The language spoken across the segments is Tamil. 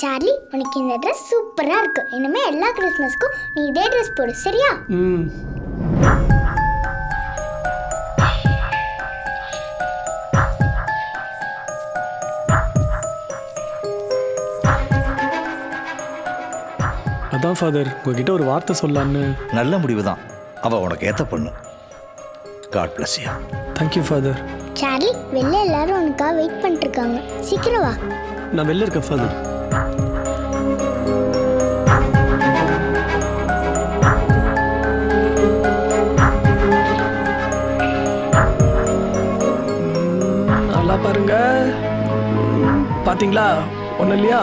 சார்லி உனக்கு இந்த ட்ரெஸ் சூப்பரா இருக்கு இனிமே எல்லா கிறிஸ்மஸ்க்கும் நீ இதே ட்ரெஸ் போடு சரியா ம் அதான் ஃபாதர் உங்ககிட்ட ஒரு வார்த்தை சொல்லலான்னு நல்ல முடிவு தான் அவள் உனக்கு ஏற்ற பொண்ணு God bless you thank you father Charlie வெளில எல்லாரும் உனக்காக வெயிட் பண்ணிட்டு இருக்காங்க சீக்கிரம் வா நான் வெளில இருக்கேன் ஃபாதர் நல்லா பாருங்க ம், பாத்தீங்களா ஒன்றும் இல்லையா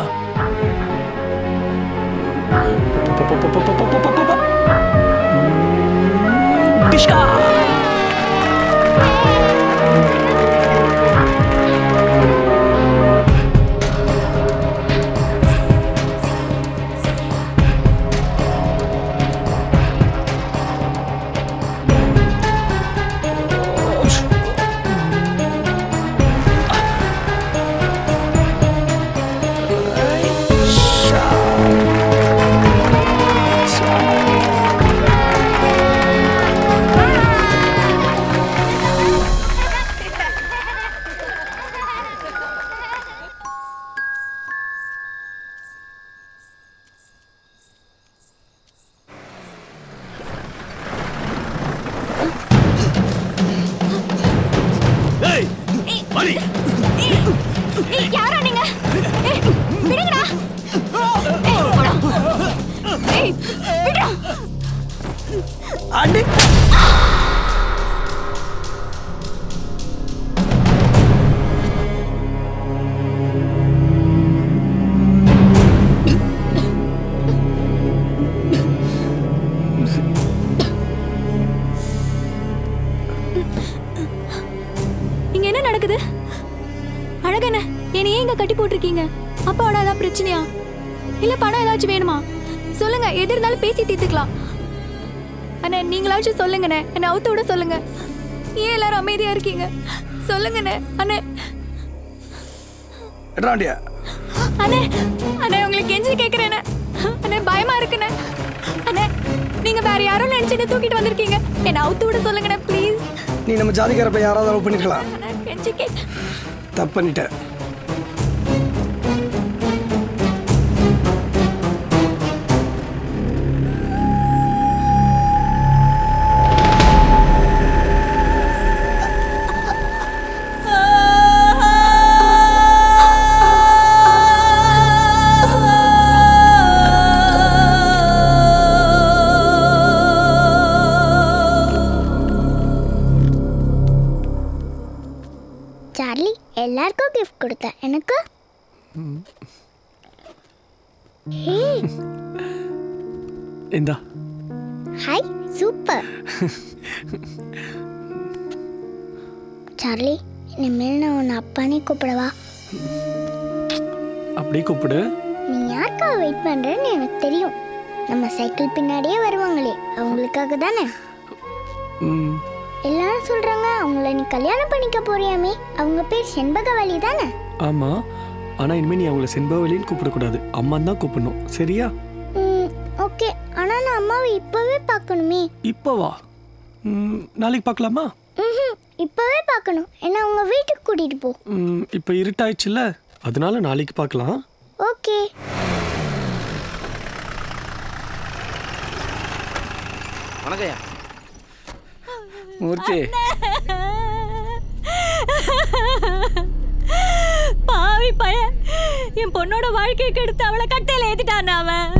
டிஷ்கா ஏய் மணி ஏய், யாரா நீங்க ஏய், விடுங்கடா ஏய், போடா. ஏய், விடுடா. அடி இங்க என்ன நடக்குது அழகன என்னை ஏன் இங்க கட்டி போட்டிருக்கீங்க அப்பாவோட ஏதாவது பிரச்சனையா இல்ல பணம் ஏதாச்சும் வேணுமா சொல்லுங்க எது இருந்தாலும் பேசி தீர்த்துக்கலாம் அண்ணா நீங்களாச்சும் சொல்லுங்கண்ணே என்னை அவுத்து விட சொல்லுங்க ஏன் எல்லாரும் அமைதியா இருக்கீங்க சொல்லுங்கண்ணே அண்ணே எட்ராண்டியா அண்ணே அண்ணே உங்களுக்கு கெஞ்சி கேக்குறேனே அண்ணே பயமா இருக்குண்ணே அண்ணே நீங்க வேற யாரும் நினைச்சுட்டு தூக்கிட்டு வந்திருக்கீங்க என்னை அவுத்து விட சொல்லுங்கண்ணே ப்ளீஸ் நீ நம்ம ஜாதிக்காரப்ப யாராவது லவ் பண்ணிருக்கலாம் அண்ணே கெஞ்சி கேக் தப்பு பண்ணிட்ட சார்லி எல்லாருக்கும் கிஃப்ட் கொடுத்த எனக்கு ஏய் இந்தா ஹாய் சூப்பர் சார்லி இனிமேல் நான் உன்னை அப்பானே கூப்பிடவா அப்படியே கூப்பிடு நீ யாருக்காக வெயிட் பண்றேன்னு எனக்கு தெரியும் நம்ம சைக்கிள் பின்னாடியே வருவாங்களே அவங்களுக்காக தானே ம் எல்லாரும் சொல்றாங்க அவங்கள நீ கல்யாணம் பண்ணிக்க போறியாமே அவங்க பேர் செண்பகவல்லி தானே ஆமா ஆனா இனிமே நீ அவங்கள செண்பவலின்னு கூப்பிடக்கூடாது அம்மான்னு தான் கூப்பிடணும் சரியா ம் ஓகே ஆனா நான் அம்மாவை இப்பவே பார்க்கணுமே இப்போ வா ம், நாளைக்கு பார்க்கலாமா ம் இப்பவே பார்க்கணும் என்ன அவங்க வீட்டுக்கு கூட்டிட்டு போ ம், இப்போ இருட்டாயிடுச்சுல்ல அதனால நாளைக்கு பார்க்கலாம் ஓகே வணக்கம்யா மூர்த்தி பாவி பையன் என் பொண்ணோட வாழ்க்கையை கெடுத்து அவளை கட்டையில ஏத்திட்டான் அவன்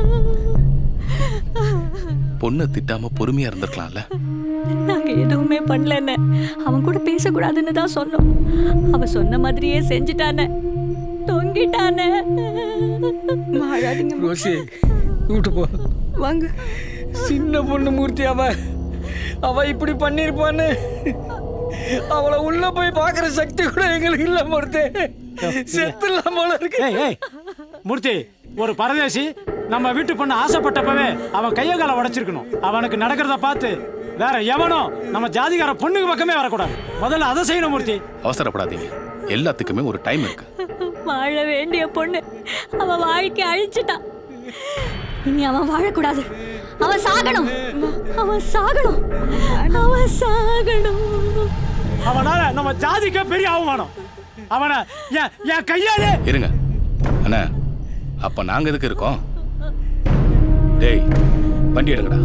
பொண்ணை திட்டாம பொறுமையா இருந்திருக்கலாம்ல நாங்க எதுவுமே பண்ணலன்னு அவன் கூட பேசக்கூடாதுன்னு தான் சொன்னோம் அவ சொன்ன மாதிரியே செஞ்சுட்டானே தொங்கிட்டானே மாறாதீங்க ரோசி கூப்பிட்டு போ வாங்க சின்ன பொண்ணு மூர்த்தி அவ அவ இப்படி பண்ணிருப்பான்னு அவளை உள்ள போய் பார்க்குற சக்தி கூட எங்களுக்கு இல்ல மூர்த்தி செத்துலாம் போல இருக்கு ஏய் ஏய் மூர்த்தி ஒரு பரதேசி நம்ம வீட்டு பொண்ணு ஆசைப்பட்டப்பவே அவன் கைய காலை உடைச்சிருக்கணும் அவனுக்கு நடக்கிறத பார்த்து வேற எவனும் நம்ம ஜாதிகார பொண்ணுக்கு பக்கமே வரக்கூடாது முதல்ல அதை செய்யணும் மூர்த்தி அவசரப்படாதீங்க எல்லாத்துக்குமே ஒரு டைம் இருக்கு வாழ வேண்டிய பொண்ணு அவ வாழ்க்கை அழிச்சிட்டான் இனி அவன் வாழக்கூடாது அவன் சாகணும் அவன் சாகணும் அவன் சாகணும் அவனால நம்ம ஜாதிக்கே பெரிய அவமானம் அவனை என் என் கையாலே இருங்க அண்ணா அப்ப நாங்க எதுக்கு இருக்கோம் டேய் வண்டி எடுங்கடா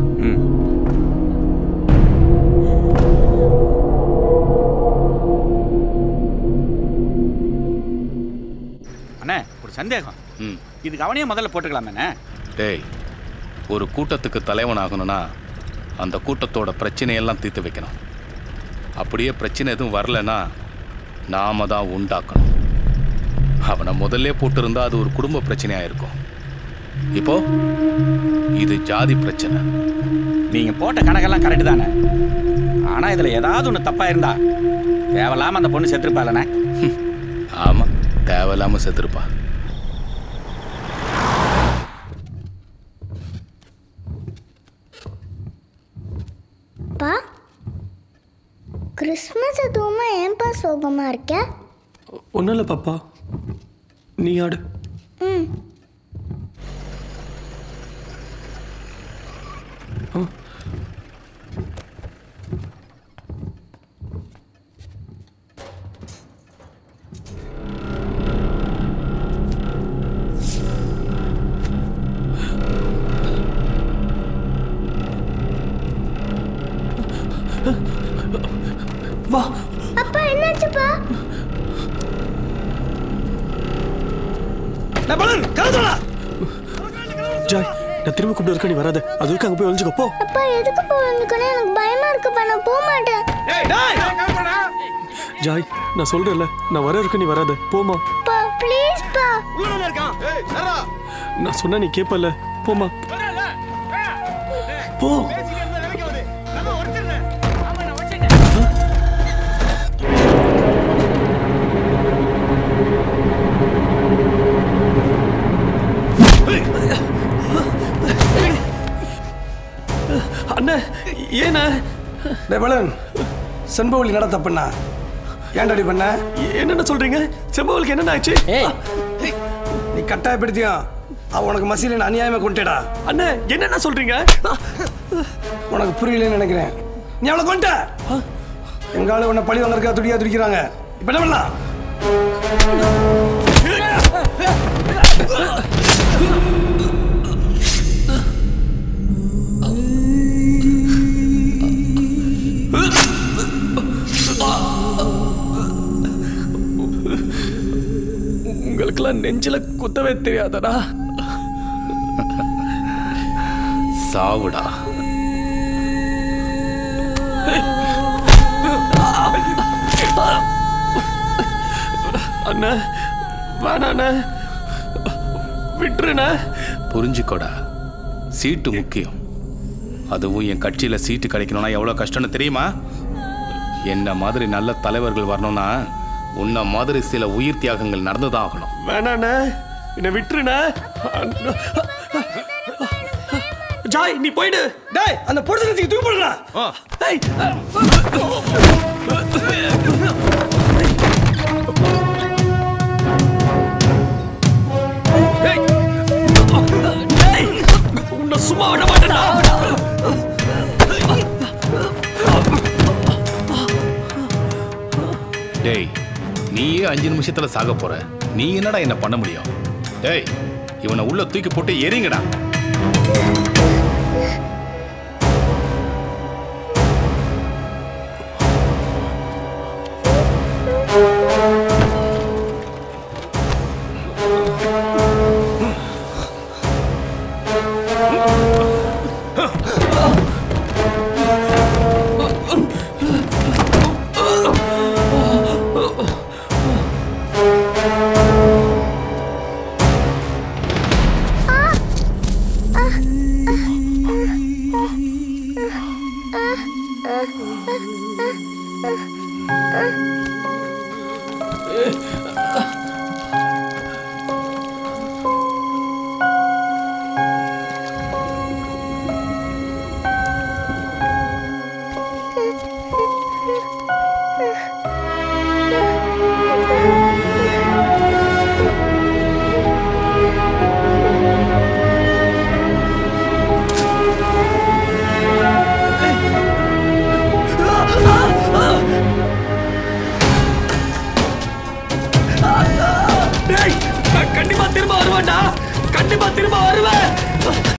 அண்ணே ஒரு சந்தேகம் ம் இதுக்கு அவனையே முதல்ல போட்டுக்கலாமே டேய் ஒரு கூட்டத்துக்கு தலைவன் ஆகணும்னா அந்த கூட்டத்தோட பிரச்சனையெல்லாம் தீர்த்து வைக்கணும் அப்படியே பிரச்சனை எதுவும் வரலன்னா நாம தான் உண்டாக்கணும் அவனை முதல்ல போட்டிருந்தா அது ஒரு குடும்ப பிரச்சனையா இருக்கும் இப்போ இது ஜாதி பிரச்சனை நீங்க போட்ட கணக்கெல்லாம் கரெக்டு தானே ஆனா இதுல ஏதாவது ஒன்று தப்பா இருந்தா தேவையில்லாம அந்த பொண்ணு செத்துருப்பாளண்ணே ஆமா தேவையில்லாம செத்துருப்பா பா கிறிஸ்மஸ் அதுவுமா ஏன்பா சோகமா இருக்க ஒன்றும் இல்லை பாப்பா நீ ஆடு ம் வா அப்பா என்னாச்சுப்பா ஜாய் நான் திரும்ப கூப்பிட்டு இருக்க நீ வராத அது வரைக்கும் அங்கே போய் ஒழிஞ்சுக்கோ போ அப்பா எதுக்கு போகணுக்கணும் எனக்கு பயமா இருக்குப்பா நான் போக மாட்டேன் ஜாய் நான் சொல்றேன்ல நான் வர இருக்க நீ வராத போமா பா ப்ளீஸ் பா நான் சொன்னா நீ கேப்பல போமா போ அண்ணே ஏண்ணே டேபலன் செண்பவழி நட தப்புண்ணா ஏன்டாடி பண்ண என்னென்ன சொல்றீங்க செம்பவலுக்கு என்னென்ன ஆச்சு நீ கட்டாயப்படுத்தியும் அவ உனக்கு மசீலின் அநியாயமா கொண்டுடா அண்ணே என்னென்ன சொல்றீங்க உனக்கு புரியலன்னு நினைக்கிறேன் நீ அவளை கொண்ட எங்க ஆளு உன்னை பழி வாங்கறதுக்கா துடியா துடிக்கிறாங்க இப்ப என்ன பண்ணலாம் உங்களுக்கெல்லாம் நெஞ்சில குத்தவே தெரியாதடா சாவுடா அண்ணா வேணாண்ணே விட்டுருண்ணே புரிஞ்சுக்கோடா சீட்டு முக்கியம் அதுவும் என் கட்சியில சீட்டு கிடைக்கணும்னா எவ்வளோ கஷ்டம்னு தெரியுமா என்ன மாதிரி நல்ல தலைவர்கள் வரணும்னா உன்ன மாதிரி சில உயிர் தியாகங்கள் நடந்துதான் ஆகணும் வேணாண்ணே என்னை விட்டுருண்ணே அண்ணா. ஜாய் நீ போயிடு டேய் அந்த பொடிசனத்துக்கு தூக்கி போடுறா ஏய், ஏய், உன்னை சும்மா விட மாட்டேன்டா டேய் நீயே அஞ்சு நிமிஷத்துல சாக போற நீ என்னடா என்ன பண்ண முடியும் டேய் இவனை உள்ள தூக்கி போட்டு எரிங்கடா திரும்ப திரும்ப வருவேன்